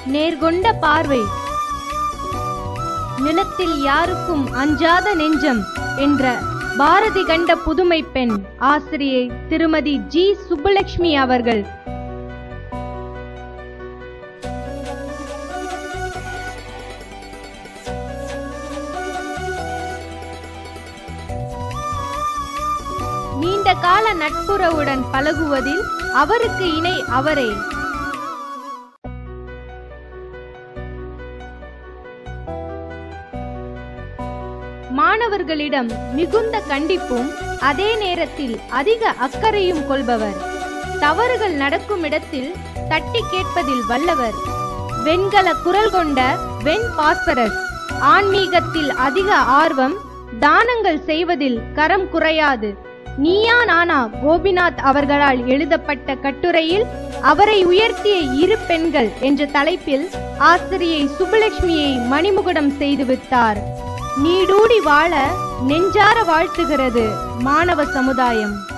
நேர்கொண்ட பார்வை நிலத்தில் யாருக்கும் அஞ்சாத நெஞ்சம் என்ற பாரதி கண்ட புதுமை பெண் ஆசிரியை திருமதி ஜி சுப்புலட்சுமி அவர்கள் நீண்ட கால நட்புறவுடன் பழகுவதில் அவருக்கு இணை அவரே மாணவர்களிடம் மிகுந்த கண்டிப்பும் அதே நேரத்தில் அதிக அக்கறையும் கொள்பவர் தவறுகள் நடக்கும் இடத்தில் தட்டி கேட்பதில் வல்லவர் வெண்கல குரல் கொண்ட வெண் பாஸ்பரஸ் ஆன்மீகத்தில் அதிக ஆர்வம் தானங்கள் செய்வதில் கரம் குறையாது நீயா நானா கோபிநாத் அவர்களால் எழுதப்பட்ட கட்டுரையில் அவரை உயர்த்திய இரு பெண்கள் என்ற தலைப்பில் ஆசிரியை சுப்புலட்சுமியை மணிமுகுடம் செய்து விட்டார் நீடூடி வாழ நெஞ்சார வாழ்த்துகிறது மாணவ சமுதாயம்